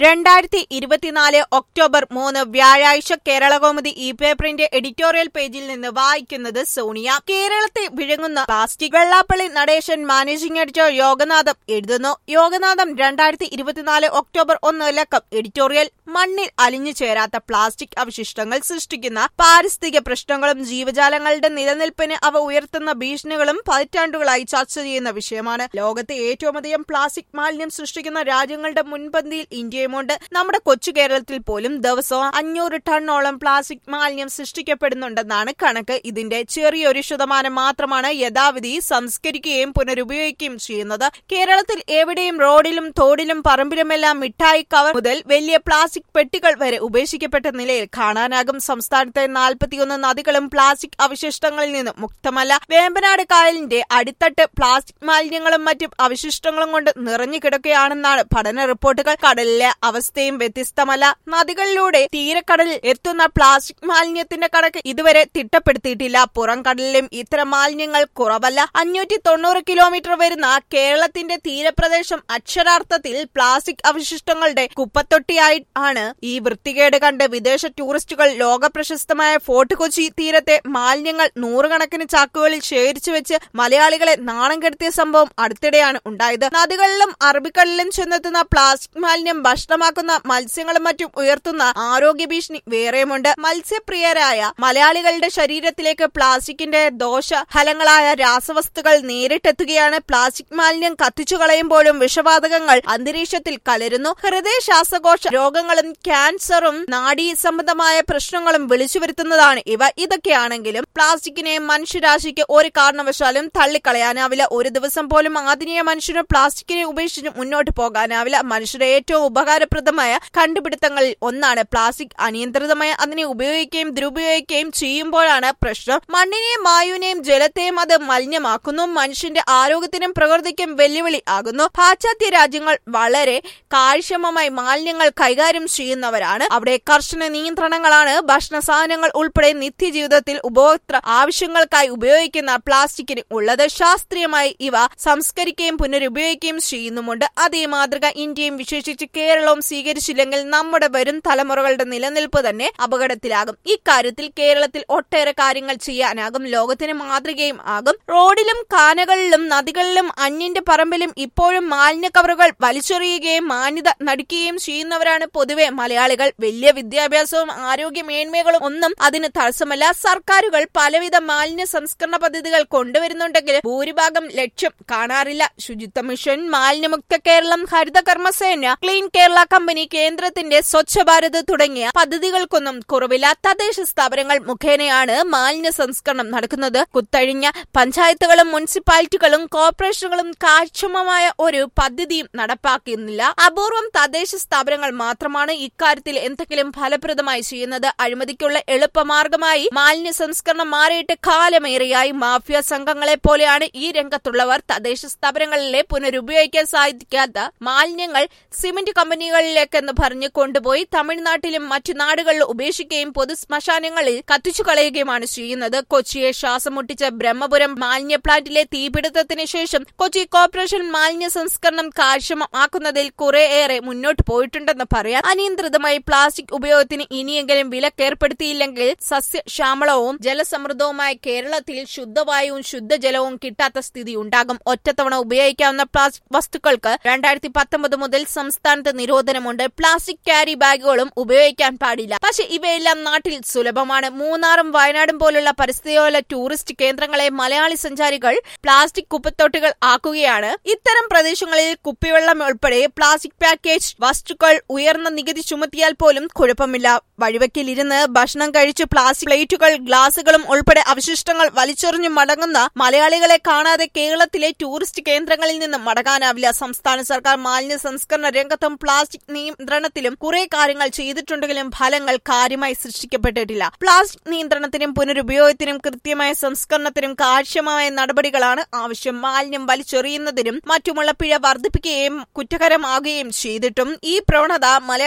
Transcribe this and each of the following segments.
രണ്ടായിരത്തി ഇരുപത്തിനാല് ഒക്ടോബർ മൂന്ന് വ്യാഴാഴ്ച കേരളകൗമുദി ഇ പേപ്പറിന്റെ എഡിറ്റോറിയൽ പേജിൽ നിന്ന് വായിക്കുന്നത് സോണിയ കേരളത്തെ വിഴുങ്ങുന്ന plastic Vellappally Natesan managing editor Yoganadam എഴുതുന്നു യോഗനാഥം രണ്ടായിരത്തി ഇരുപത്തിനാല് ഒക്ടോബർ ഒന്ന് ലക്കം എഡിറ്റോറിയൽ മണ്ണിൽ അലിഞ്ഞു ചേരാത്ത പ്ലാസ്റ്റിക് അവശിഷ്ടങ്ങൾ സൃഷ്ടിക്കുന്ന പാരിസ്ഥിതിക പ്രശ്നങ്ങളും ജീവജാലങ്ങളുടെ നിലനിൽപ്പിന് അവ ഉയർത്തുന്ന ഭീഷണികളും പതിറ്റാണ്ടുകളായി ചർച്ച ചെയ്യുന്ന വിഷയമാണ് ലോകത്തെ ഏറ്റവും അധികം പ്ലാസ്റ്റിക് മാലിന്യം സൃഷ്ടിക്കുന്ന രാജ്യങ്ങളുടെ മുൻപന്തിയിൽ ഇന്ത്യയുമുണ്ട് നമ്മുടെ കൊച്ചു കേരളത്തിൽ പോലും ദിവസവും അഞ്ഞൂറ് ടണ്ണോളം പ്ലാസ്റ്റിക് മാലിന്യം സൃഷ്ടിക്കപ്പെടുന്നുണ്ടെന്നാണ് കണക്ക് ഇതിന്റെ ചെറിയൊരു ശതമാനം മാത്രമാണ് യഥാവിധി സംസ്കരിക്കുകയും പുനരുപയോഗിക്കുകയും ചെയ്യുന്നത് കേരളത്തിൽ എവിടെയും റോഡിലും തോടിലും പറമ്പിലുമെല്ലാം മിഠായി കവർ മുതൽ വലിയ പ്ലാസ്റ്റിക് പെട്ടികൾ വരെ ഉപേക്ഷിക്കപ്പെട്ട നിലയിൽ കാണാനാകും സംസ്ഥാനത്തെ നാൽപ്പത്തിയൊന്ന് നദികളും പ്ലാസ്റ്റിക് അവശിഷ്ടങ്ങളിൽ നിന്ന് മുക്തമല്ല വേമ്പനാട് കായലിന്റെ അടിത്തട്ട് പ്ലാസ്റ്റിക് മാലിന്യങ്ങളും മറ്റും അവശിഷ്ടങ്ങളും കൊണ്ട് നിറഞ്ഞു കിടക്കുകയാണെന്നാണ് പഠന റിപ്പോർട്ടുകൾ കടലിലെ അവസ്ഥയും വ്യത്യസ്തമല്ല നദികളിലൂടെ തീരക്കടലിൽ എത്തുന്ന പ്ലാസ്റ്റിക് മാലിന്യത്തിന്റെ കണക്ക് ഇതുവരെ തിട്ടപ്പെടുത്തിയിട്ടില്ല പുറം കടലിലും ഇത്തരം മാലിന്യങ്ങൾ കുറവല്ല അഞ്ഞൂറ്റി തൊണ്ണൂറ് കിലോമീറ്റർ വരുന്ന കേരളത്തിന്റെ തീരപ്രദേശം അക്ഷരാർത്ഥത്തിൽ പ്ലാസ്റ്റിക് അവശിഷ്ടങ്ങളുടെ കുപ്പത്തൊട്ടിയായി ആണ് ഈ വൃത്തികേട് കണ്ട് വിദേശ ടൂറിസ്റ്റുകൾ ലോക പ്രശസ്തമായ ഫോർട്ട് കൊച്ചി തീരത്തെ മാലിന്യങ്ങൾ നൂറുകണക്കിന് ചാക്കുകളിൽ ശേഖരിച്ചു വെച്ച് മലയാളികളെ നാണം കെടുത്തിയ സംഭവം അടുത്തിടെയാണ് ഉണ്ടായത് നദികളിലും അറബിക്കടലിലും ചെന്നെത്തുന്ന പ്ലാസ്റ്റിക് മാലിന്യം ഭക്ഷണമാക്കുന്ന മത്സ്യങ്ങളും മറ്റും ഉയർത്തുന്ന ആരോഗ്യ ഭീഷണി വേറെയുമുണ്ട് മത്സ്യപ്രിയരായ മലയാളികളുടെ ശരീരത്തിലേക്ക് പ്ലാസ്റ്റിക്കിന്റെ ദോഷഫലങ്ങളായ രാസവസ്തുക്കൾ നേരിട്ടെത്തുകയാണ് പ്ലാസ്റ്റിക് മാലിന്യം കത്തിച്ചു കളയുമ്പോഴും വിഷവാതകങ്ങൾ അന്തരീക്ഷത്തിൽ കലരുന്നു ഹൃദയ ശ്വാസകോശ രോഗങ്ങളും ക്യാൻസറും നാഡീ സംബന്ധമായ പ്രശ്നങ്ങളും വിളിച്ചു വരുത്തുന്നതാണ് ഇവ ഇതൊക്കെയാണെങ്കിലും പ്ലാസ്റ്റിക്കിനെ മനുഷ്യരാശിക്ക് ഒരു കാരണവശാലും തള്ളിക്കളയാനാവില്ല ഒരു ദിവസം പോലും ആധുനിക മനുഷ്യന് പ്ലാസ്റ്റിക്കിനെ ഉപേക്ഷിച്ച് മുന്നോട്ട് പോകാനാവില്ല മനുഷ്യരുടെ ഏറ്റവും ഉപകാരപ്രദമായ കണ്ടുപിടുത്തങ്ങളിൽ ഒന്നാണ് പ്ലാസ്റ്റിക് അനിയന്ത്രിതമായി അതിനെ ഉപയോഗിക്കുകയും ദുരുപയോഗിക്കുകയും ചെയ്യുമ്പോഴാണ് പ്രശ്നം മണ്ണിനെയും വായുവിനെയും ജലത്തെയും അത് മലിനമാക്കുന്നു മനുഷ്യന്റെ ആരോഗ്യത്തിനും പ്രകൃതിക്കും വെല്ലുവിളി ആകുന്നു പാശ്ചാത്യ രാജ്യങ്ങൾ വളരെ കാര്യക്ഷമമായി മാലിന്യങ്ങൾ കൈകാര്യം ചെയ്യുന്നവരാണ് അവിടെ കർശന നിയന്ത്രണങ്ങളാണ് ഭക്ഷണ സാധനങ്ങൾ ഉൾപ്പെടെ നിത്യജീവിതത്തിൽ ഉപഭോക്തൃ ആവശ്യങ്ങൾക്കായി ഉപയോഗിക്കുന്ന പ്ലാസ്റ്റിക്കിന് ഉള്ളത് ശാസ്ത്രീയമായി ഇവ സംസ്കരിക്കുകയും പുനരുപയോഗിക്കുകയും ചെയ്യുന്നുമുണ്ട് അതേ മാതൃക ഇന്ത്യയും വിശേഷിച്ച് കേരളവും സ്വീകരിച്ചില്ലെങ്കിൽ നമ്മുടെ വരും തലമുറകളുടെ നിലനിൽപ്പ് തന്നെ അപകടത്തിലാകും ഇക്കാര്യത്തിൽ കേരളത്തിൽ ഒട്ടേറെ കാര്യങ്ങൾ ചെയ്യാനാകും ലോകത്തിന് മാതൃകയും ആകും റോഡിലും കാനകളിലും നദികളിലും അന്യന്റെ പറമ്പിലും ഇപ്പോഴും മാലിന്യ കവറുകൾ വലിച്ചെറിയുകയും മാന്യത നടിക്കുകയും ചെയ്യുന്നവരാണ് പൊതുവെ മലയാളികൾ വലിയ വിദ്യാഭ്യാസവും ആരോഗ്യ മേന്മകളും ഒന്നും അതിന് തടസ്സമല്ല സർക്കാരുകൾ പലവിധ മാലിന്യ സംസ്കരണ പദ്ധതികൾ കൊണ്ടുവരുന്നുണ്ടെങ്കിൽ ഭൂരിഭാഗം ലക്ഷ്യം കാണാറില്ല ശുചിത്വ മിഷൻ മാലിന്യമുക്ത കേരളം ഹരിത കർമ്മസേന ക്ലീൻ കേരള കമ്പനി കേന്ദ്രത്തിന്റെ സ്വച്ഛ ഭാരത് തുടങ്ങിയ പദ്ധതികൾക്കൊന്നും കുറവില്ല തദ്ദേശ സ്ഥാപനങ്ങൾ മുഖേനയാണ് മാലിന്യ സംസ്കരണം നടക്കുന്നത് കുത്തഴിഞ്ഞ പഞ്ചായത്തുകളും മുനിസിപ്പാലിറ്റികളും കോർപ്പറേഷനുകളും കാര്യക്ഷമമായ ഒരു പദ്ധതിയും നടപ്പാക്കുന്നില്ല അപൂർവം തദ്ദേശ സ്ഥാപനങ്ങൾ മാത്രമാണ് ഇക്കാര്യത്തിൽ എന്തെങ്കിലും ഫലപ്രദമായി ചെയ്യുന്നത് അഴിമതിക്കുള്ള എളുപ്പമാർഗമായി മാലിന്യ സംസ്കരണം മാറിയിട്ട് കാലമേറെയായി മാഫിയ സംഘങ്ങളെ പോലെയാണ് ഈ രംഗത്തുള്ളവർ തദ്ദേശ സ്ഥാപനങ്ങളിലെ പുനരുപയോഗിക്കാൻ സാധിക്കാത്ത മാലിന്യങ്ങൾ സിമന്റ് കമ്പനികളിലേക്കെന്ന് പറഞ്ഞ് കൊണ്ടുപോയി തമിഴ്നാട്ടിലും മറ്റു നാടുകളിൽ ഉപേക്ഷിക്കുകയും പൊതു ശ്മശാനങ്ങളിൽ കത്തിച്ചു കളയുകയുമാണ് ചെയ്യുന്നത് കൊച്ചിയെ ശ്വാസം മുട്ടിച്ച ബ്രഹ്മപുരം മാലിന്യ പ്ലാന്റിലെ തീപിടുത്തത്തിന് ശേഷം കൊച്ചി കോർപ്പറേഷൻ മാലിന്യ സംസ്കരണം കാര്യക്ഷമമാക്കുന്നതിൽ കുറേയേറെ മുന്നോട്ട് പോയിട്ടുണ്ടെന്ന് പറയാം അനിയന്ത്രിതമായി പ്ലാസ്റ്റിക് ഉപയോഗത്തിന് ഇനിയെങ്കിലും വിലക്കേർപ്പെടുത്തിയില്ലെങ്കിൽ സസ്യശ്യാമളവും ജലസമൃദ്ധവുമായ കേരളത്തിൽ ശുദ്ധവായുവും ശുദ്ധജലവും കിട്ടാത്ത സ്ഥിതി ഉണ്ടാകും ഒറ്റത്തവണ ഉപയോഗിക്കാവുന്ന പ്ലാസ്റ്റിക് വസ്തുക്കൾക്ക് രണ്ടായിരത്തി പത്തൊമ്പത് മുതൽ സംസ്ഥാനത്ത് നിരോധനമുണ്ട് പ്ലാസ്റ്റിക് ക്യാരി ബാഗുകളും ഉപയോഗിക്കാൻ പാടില്ല പക്ഷെ ഇവയെല്ലാം നാട്ടിൽ സുലഭമാണ് മൂന്നാറും വയനാടും പോലുള്ള പരിസ്ഥിതിയോല ടൂറിസ്റ്റ് കേന്ദ്രങ്ങളെ മലയാളി സഞ്ചാരികൾ പ്ലാസ്റ്റിക് കുപ്പത്തൊട്ടികൾ ആക്കുകയാണ് ഇത്തരം പ്രദേശങ്ങളിൽ കുപ്പിവെള്ളം ഉൾപ്പെടെ പ്ലാസ്റ്റിക് പാക്കേജ് വസ്തുക്കൾ ഉയർന്ന നികുതി ചുമത്തിയാൽ പോലും കുഴപ്പമില്ല വഴിവെക്കിലിരുന്ന് ഭക്ഷണം കഴിച്ച് പ്ലാസ്റ്റിക് പ്ലേറ്റുകൾ ഗ്ലാസുകളും ഉൾപ്പെടെ അവശിഷ്ടങ്ങൾ വലിച്ചെറിഞ്ഞു മടങ്ങുന്ന മലയാളികളെ കാണാതെ കേരളത്തിലെ ടൂറിസ്റ്റ് കേന്ദ്രങ്ങളിൽ നിന്ന് മടങ്ങാനാവില്ല സംസ്ഥാന സർക്കാർ മാലിന്യ സംസ്കരണ രംഗത്തും പ്ലാസ്റ്റിക് നിയന്ത്രണത്തിലും കുറെ കാര്യങ്ങൾ ചെയ്തിട്ടുണ്ടെങ്കിലും ഫലങ്ങൾ കാര്യമായി സൃഷ്ടിക്കപ്പെട്ടിട്ടില്ല പ്ലാസ്റ്റിക് നിയന്ത്രണത്തിനും പുനരുപയോഗത്തിനും കൃത്യമായ സംസ്കരണത്തിനും കാര്യക്ഷമമായ നടപടികളാണ് ആവശ്യം മാലിന്യം വലിച്ചെറിയുന്നതിനും മറ്റുമുള്ള പിഴ വർദ്ധിപ്പിക്കുകയും കുറ്റകരമാകുകയും ചെയ്തിട്ടും ഈ പ്രവണത മലയാള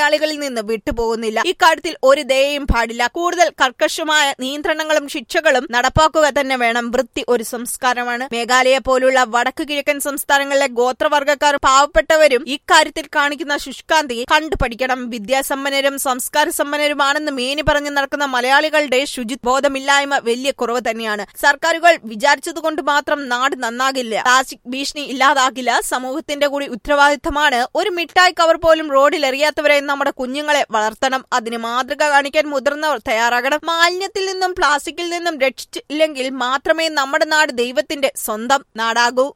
മലയാളികളിൽ നിന്ന് വിട്ടുപോകുന്നില്ല ഇക്കാര്യത്തിൽ ഒരു ദയയും പാടില്ല കൂടുതൽ കർക്കശമായ നിയന്ത്രണങ്ങളും ശിക്ഷകളും നടപ്പാക്കുക തന്നെ വേണം വൃത്തി ഒരു സംസ്കാരമാണ് മേഘാലയ പോലുള്ള വടക്കു കിഴക്കൻ സംസ്ഥാനങ്ങളിലെ ഗോത്രവർഗക്കാർ പാവപ്പെട്ടവരും ഇക്കാര്യത്തിൽ കാണിക്കുന്ന ശുഷ്കാന്തി കണ്ടു പഠിക്കണം വിദ്യാസമ്പന്നരും സംസ്കാര സമ്പന്നരുമാണെന്ന് മേനി പറഞ്ഞു നടക്കുന്ന മലയാളികളുടെ ശുചിബോധമില്ലായ്മ വലിയ കുറവ് തന്നെയാണ് സർക്കാരുകൾ വിചാരിച്ചതുകൊണ്ട് മാത്രം നാട് നന്നാകില്ല പ്ലാസ്റ്റിക് ഭീഷണി ഇല്ലാതാകില്ല സമൂഹത്തിന്റെ കൂടി ഉത്തരവാദിത്തമാണ് ഒരു മിഠായി കവർ പോലും റോഡിൽ എറിയാത്തവരെ നമ്മുടെ കുഞ്ഞുങ്ങളെ വളർത്തണം അതിന് മാതൃക കാണിക്കാൻ മുതിർന്നവർ തയ്യാറാകണം മാലിന്യത്തിൽ നിന്നും പ്ലാസ്റ്റിക്കിൽ നിന്നും രക്ഷിച്ചില്ലെങ്കിൽ മാത്രമേ നമ്മുടെ നാട് ദൈവത്തിന്റെ സ്വന്തം നാടാകൂ